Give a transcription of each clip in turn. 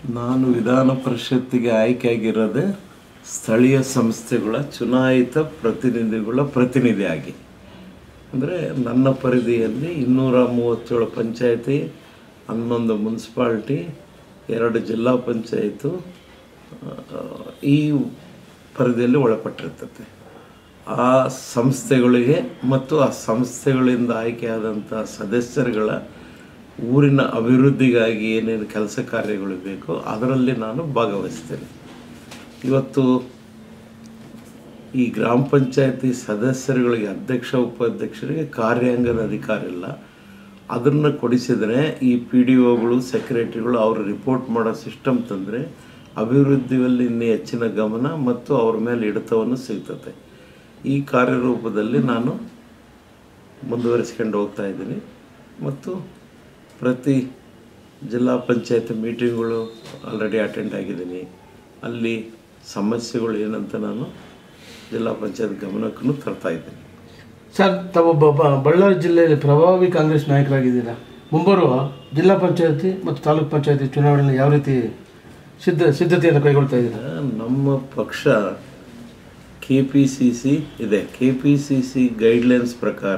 ನಾನು ವಿಧಾನ ಪರಿಷತ್ತಿಗೆ ಆಯ್ಕೆಯಾಗಿರೋದೇ ಸ್ಥಳೀಯ ಸಂಸ್ಥೆಗಳ ಚುನಾಯಿತ ಪ್ರತಿನಿಧಿಗಳ ಪ್ರತಿನಿಧಿಯಾಗಿ ಅಂದರೆ ನನ್ನ ಪರಿಧಿಯಲ್ಲಿ ಇನ್ನೂರ ಮೂವತ್ತೇಳು ಪಂಚಾಯತಿ ಹನ್ನೊಂದು ಮುನ್ಸಿಪಾಲ್ಟಿ ಎರಡು ಜಿಲ್ಲಾ ಪಂಚಾಯಿತು ಆ, ಈ ಪರಿಧಿಯಲ್ಲಿ ಒಳಪಟ್ಟಿರ್ತದೆ ಆ ಸಂಸ್ಥೆಗಳಿಗೆ ಮತ್ತು ಆ ಸಂಸ್ಥೆಗಳಿಂದ ಆಯ್ಕೆಯಾದಂಥ ಸದಸ್ಯರುಗಳ ಊರಿನ ಅಭಿವೃದ್ಧಿಗಾಗಿ ಏನೇನು ಕೆಲಸ ಕಾರ್ಯಗಳು ಬೇಕೋ ಅದರಲ್ಲಿ ನಾನು ಭಾಗವಹಿಸ್ತೇನೆ ಇವತ್ತು ಈ ಗ್ರಾಮ ಪಂಚಾಯತಿ ಸದಸ್ಯರುಗಳಿಗೆ ಅಧ್ಯಕ್ಷ ಉಪಾಧ್ಯಕ್ಷರಿಗೆ ಕಾರ್ಯಾಂಗದ ಅಧಿಕಾರ ಇಲ್ಲ ಅದನ್ನು ಕೊಡಿಸಿದರೆ ಈ ಪಿ ಡಿ ಒಗಳು ಸೆಕ್ರೆಟರಿಗಳು ಅವರು ರಿಪೋರ್ಟ್ ಮಾಡೋ ಸಿಸ್ಟಮ್ ತಂದರೆ ಅಭಿವೃದ್ಧಿಯಲ್ಲಿ ಇನ್ನೂ ಹೆಚ್ಚಿನ ಗಮನ ಮತ್ತು ಅವ್ರ ಮೇಲೆ ಹಿಡಿತವನ್ನು ಸಿಗ್ತದೆ ಈ ಕಾರ್ಯರೂಪದಲ್ಲಿ ನಾನು ಮುಂದುವರಿಸ್ಕೊಂಡು ಹೋಗ್ತಾ ಇದ್ದೀನಿ ಮತ್ತು ಪ್ರತಿ ಜಿಲ್ಲಾ ಪಂಚಾಯತ್ ಮೀಟಿಂಗ್ಗಳು ಆಲ್ರೆಡಿ ಅಟೆಂಡ್ ಆಗಿದ್ದೀನಿ ಅಲ್ಲಿ ಸಮಸ್ಯೆಗಳು ಏನಂತ ನಾನು ಜಿಲ್ಲಾ ಪಂಚಾಯತ್ ಗಮನಕ್ಕೂ ತರ್ತಾ ಇದ್ದೀನಿ ಸರ್ ತಾವು ಒಬ್ಬ ಬ- ಬಳ್ಳಾರಿ ಜಿಲ್ಲೆಯಲ್ಲಿ ಪ್ರಭಾವಿ ಕಾಂಗ್ರೆಸ್ ನಾಯಕರಾಗಿದ್ದೀರಾ ಮುಂಬರುವ ಜಿಲ್ಲಾ ಪಂಚಾಯತಿ ಮತ್ತು ತಾಲೂಕ್ ಪಂಚಾಯತಿ ಚುನಾವಣೆಯಲ್ಲಿ ಯಾವ ರೀತಿ ಸಿದ್ಧ ಸಿದ್ಧತೆಯನ್ನು ಕೈಗೊಳ್ತಾ ಇದ್ದೀರಾ ನಮ್ಮ ಪಕ್ಷ ಕೆ ಪಿ ಸಿ ಸಿ ಇದೆ K P C C guidelines ಪ್ರಕಾರ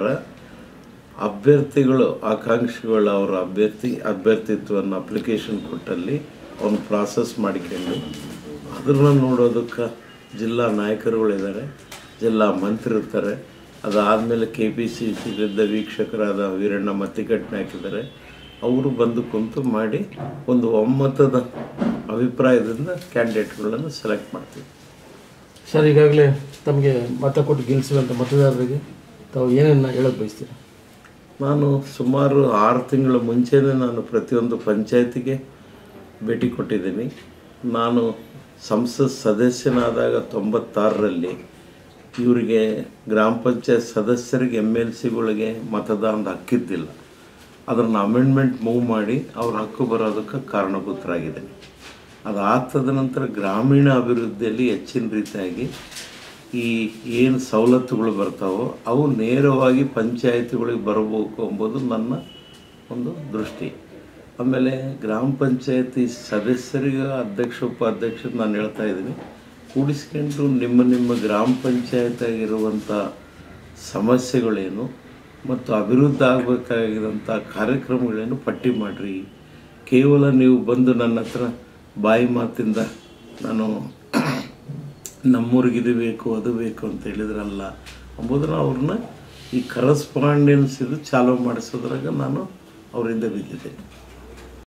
ಅಭ್ಯರ್ಥಿಗಳು ಆಕಾಂಕ್ಷಿಗಳು ಅವರ ಅಭ್ಯರ್ಥಿ ಅಭ್ಯರ್ಥಿತ್ವವನ್ನು ಅಪ್ಲಿಕೇಶನ್ ಕೊಟ್ಟಲ್ಲಿ ಅವನು ಪ್ರಾಸೆಸ್ ಮಾಡಿಕೊಂಡು ಅದನ್ನು ನೋಡೋದಕ್ಕೆ ಜಿಲ್ಲಾ ನಾಯಕರುಗಳಿದ್ದಾರೆ ಜಿಲ್ಲಾ ಮಂತ್ರಿ ಇರ್ತಾರೆ ಅದಾದಮೇಲೆ ಕೆ ಪಿ ಸಿ ಸಿ ವಿರುದ್ಧ ವೀಕ್ಷಕರಾದ ವೀರಣ್ಣ ಮತ್ತಿಕಟ್ಟನೆ ಹಾಕಿದ್ದಾರೆ ಅವರು ಬಂದು ಕುಂತು ಮಾಡಿ ಒಂದು ಒಮ್ಮತದ ಅಭಿಪ್ರಾಯದಿಂದ ಕ್ಯಾಂಡಿಡೇಟ್ಗಳನ್ನು ಸೆಲೆಕ್ಟ್ ಮಾಡ್ತೀವಿ ಸರ್ ಈಗಾಗಲೇ ತಮಗೆ ಮತ ಕೊಟ್ಟು ಗೆಲ್ಲಿಸಿರುವಂಥ ಮತದಾರರಿಗೆ ತಾವು ಏನೇನು ಹೇಳೋಕ್ಕೆ ಬಯಸ್ತೀರಾ ನಾನು ಸುಮಾರು ಆರು ತಿಂಗಳ ಮುಂಚೆನೇ ನಾನು ಪ್ರತಿಯೊಂದು ಪಂಚಾಯತಿಗೆ ಭೇಟಿ ಕೊಟ್ಟಿದ್ದೀನಿ ನಾನು ಸಂಸತ್ ಸದಸ್ಯನಾದಾಗ ತೊಂಬತ್ತಾರರಲ್ಲಿ ಇವರಿಗೆ ಗ್ರಾಮ ಪಂಚಾಯತ್ ಸದಸ್ಯರಿಗೆ ಎಮ್ ಎಲ್ ಸಿಗಳಿಗೆ ಮತದಾನದ ಹಕ್ಕಿದ್ದಿಲ್ಲ ಅದನ್ನು ಅಮೆಂಡ್ಮೆಂಟ್ ಮೂವ್ ಮಾಡಿ ಅವ್ರ ಹಕ್ಕು ಬರೋದಕ್ಕೆ ಕಾರಣಭೂತರಾಗಿದ್ದೀನಿ ಅದು ಆಗ್ತದ ನಂತರ ಗ್ರಾಮೀಣ ಅಭಿವೃದ್ಧಿಯಲ್ಲಿ ಹೆಚ್ಚಿನ ರೀತಿಯಾಗಿ ಈ ಏನು ಸವಲತ್ತುಗಳು ಬರ್ತಾವೋ ಅವು ನೇರವಾಗಿ ಪಂಚಾಯತಿಗಳಿಗೆ ಬರಬೇಕು ಎಂಬುದು ನನ್ನ ಒಂದು ದೃಷ್ಟಿ ಆಮೇಲೆ ಗ್ರಾಮ ಪಂಚಾಯತಿ ಸದಸ್ಯರಿಗೆ ಅಧ್ಯಕ್ಷ ಉಪಾಧ್ಯಕ್ಷ ನಾನು ಹೇಳ್ತಾ ಇದ್ದೀನಿ ಕೂಡಿಸ್ಕೊಂಡು ನಿಮ್ಮ ನಿಮ್ಮ ಗ್ರಾಮ ಪಂಚಾಯತಾಗಿರುವಂಥ ಸಮಸ್ಯೆಗಳೇನು ಮತ್ತು ಅಭಿವೃದ್ಧಿ ಆಗಬೇಕಾಗಿರೋಂಥ ಕಾರ್ಯಕ್ರಮಗಳೇನು ಪಟ್ಟಿ ಮಾಡಿರಿ ಕೇವಲ ನೀವು ಬಂದು ನನ್ನ ಹತ್ರ ಬಾಯಿ ಮಾತಿಂದ ನಾನು ನಮ್ಮೂರಿಗೆ ಇದು ಬೇಕು ಅದು ಬೇಕು ಅಂತ ಹೇಳಿದ್ರಲ್ಲ ಅಂಬುದನ್ನು ಅವ್ರನ್ನ ಈ ಕರಸ್ಪಾಂಡೆನ್ಸ್ ಇದು ಚಾಲೂ ಮಾಡಿಸೋದ್ರಾಗ ನಾನು ಅವರಿಂದ ಬಿದ್ದಿದ್ದೆ